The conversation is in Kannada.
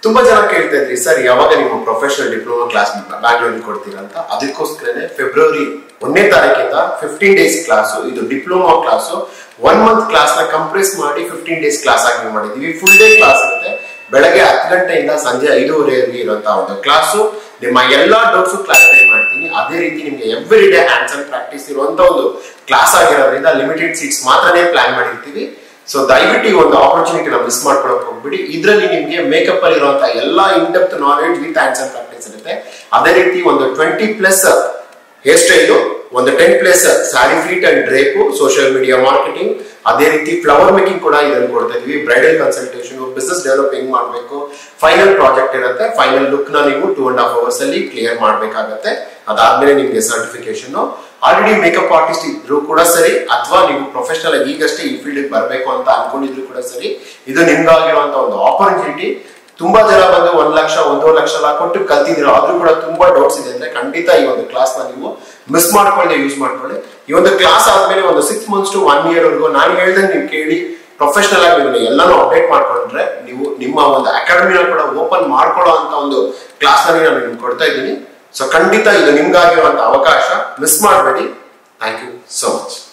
ತುಂಬಾ ಜನ ಕೇಳ್ತಾ ಇದ್ರಿ ಸರ್ ಯಾವಾಗ ನಿಮ್ಮ ಪ್ರೊಫೆಷನಲ್ ಡಿಪ್ಲೊಮಾ ಕ್ಲಾಸ್ ಬ್ಯಾಂಗ್ಳೂರಲ್ಲಿ ಕೊಡ್ತೀರಾ ಅಂತ ಅದಕ್ಕೋಸ್ಕರನೇ ಫೆಬ್ರವರಿ ಒಂದನೇ ತಾರೀಕಿಂದ ಫಿಫ್ಟೀನ್ ಡೇಸ್ ಕ್ಲಾಸು ಇದು diploma class one month class ನ ಕಂಪ್ರೆಸ್ ಮಾಡಿ ಫಿಫ್ಟೀನ್ ಡೇಸ್ ಕ್ಲಾಸ್ ಆಗಿ ಮಾಡಿದೀವಿ ಫುಲ್ ಡೇ ಕ್ಲಾಸ್ ಇರುತ್ತೆ ಬೆಳಗ್ಗೆ ಹತ್ತು ಗಂಟೆಯಿಂದ ಸಂಜೆ ಐದೂವರೆವರೆಗೆ ಇರುವಂತಹ ಒಂದು ಕ್ಲಾಸು ನಿಮ್ಮ ಎಲ್ಲಾ ಡೌಟ್ಸ್ ಕ್ಲಾರಿಫೈ ಮಾಡ್ತೀನಿ ಅದೇ ರೀತಿ ನಿಮ್ಗೆ every day hands and practice ಇರುವಂತ ಒಂದು ಕ್ಲಾಸ್ ಆಗಿರೋದ್ರಿಂದ ಲಿಮಿಟೆಡ್ ಸೀಟ್ಸ್ ಮಾತ್ರನೇ ಪ್ಲಾನ್ ಮಾಡಿರ್ತೀವಿ ಸೊ ದಯವಿಟ್ಟು ಈ ಒಂದು ಆಪರ್ಚುನಿಟಿನ ಮಿಸ್ ಮಾಡ್ಕೊಳಕ್ ಹೋಗ್ಬಿಡಿ ಇದರಲ್ಲಿ ನಿಮ್ಗೆ ಮೇಕಪ್ ಅಲ್ಲಿ ಇರುವಂತಹ ಎಲ್ಲಾ in depth knowledge with hands and practice ಇರುತ್ತೆ ಅದೇ ರೀತಿ ಒಂದು ಟ್ವೆಂಟಿ ಪ್ಲಸ್ ಹೇರ್ ಸ್ಟೈಲು ಒಂದು ten plus sari pleat and drape social media marketing ಅದೇ ರೀತಿ ಫ್ಲವರ್ ಮೇಕಿಂಗ್ ಕೂಡ ಇದನ್ನು ಕೊಡ್ತಾ ಇದೀವಿ ಬ್ರೈಡಲ್ ಕನ್ಸಲ್ಟೇಷನ್ ಬಿಸ್ನೆಸ್ ಡೆವಲಪ್ ಹೆಂಗ್ ಮಾಡಬೇಕು ಫೈನಲ್ ಪ್ರಾಜೆಕ್ಟ್ ಇರುತ್ತೆ ಫೈನಲ್ ಲುಕ್ ನ ನೀವು ಟೂ ಅಂಡ್ ಹಾಫ್ ಅವರ್ಸ್ ಅಲ್ಲಿ ಕ್ಲಿಯರ್ ಮಾಡಬೇಕಾಗತ್ತೆ ಅದಾದ್ಮೇಲೆ ನಿಮ್ಗೆ ಸರ್ಟಿಫಿಕೇಶನ್ ಆಲ್ರೆಡಿ ಮೇಕಪ್ ಆರ್ಟಿಸ್ಟ್ ಇದ್ರು ಕೂಡ ಸರಿ ಅಥವಾ ನೀವು ಪ್ರೊಫೆಷನಲ್ ಆಗಿ ಈಗಷ್ಟೇ ಈ ಫೀಲ್ಡ್ ಬರಬೇಕು ಅಂತ ಅನ್ಕೊಂಡಿದ್ರು ಕೂಡ ಸರಿ ಇದು ನಿಮ್ಗಾಗಿರುವಂತ ಒಂದು ಆಪರ್ಚುನಿಟಿ ತುಂಬಾ ಜನ ಬಂದು ಒಂದ್ ಲಕ್ಷ ಒಂದೂವರೆ ಲಕ್ಷ ಎಲ್ಲ ಕೊಟ್ಟು ಕಲ್ತಿದ್ದೀರ ಆದ್ರೂ ಕೂಡ ತುಂಬಾ ಡೌಟ್ಸ್ ಇದೆ ಅಂದ್ರೆ ಖಂಡಿತ ಈ ಒಂದು ಕ್ಲಾಸ್ ನ ನೀವು ಮಿಸ್ ಮಾಡ್ಕೊಳ್ಳದೆ ಯೂಸ್ ಮಾಡ್ಕೊಳ್ಳಿ ಈ ಒಂದು ಕ್ಲಾಸ್ ಆದ್ಮೇಲೆ ಒಂದು six months to one year ವರೆಗೂ ನಾನು ಹೇಳ್ದಂಗೆ ನೀವು ಕೇಳಿ ಪ್ರೊಫೆಷನಲ್ ಆಗಿ ನೀವು ಎಲ್ಲಾನು ಅಪ್ಡೇಟ್ ಮಾಡ್ಕೊಂಡ್ರೆ ನೀವು ನಿಮ್ಮ ಒಂದು ಅಕಾಡೆಮಿನ ಕೂಡ ಓಪನ್ ಮಾಡ್ಕೊಳ್ಳೋ ಅಂತ ಒಂದು ಕ್ಲಾಸ್ ನಲ್ಲಿ ನಾನು ನಿಮ್ಗೆ ಕೊಡ್ತಾ ಇದ್ದೀನಿ ಸೊ ಖಂಡಿತ ಇದು ನಿಮ್ಗಾಗಿರುವಂತ ಅವಕಾಶ ಮಿಸ್ ಮಾಡಬೇಡಿ ಥ್ಯಾಂಕ್ ಯು ಸೋ ಮಚ್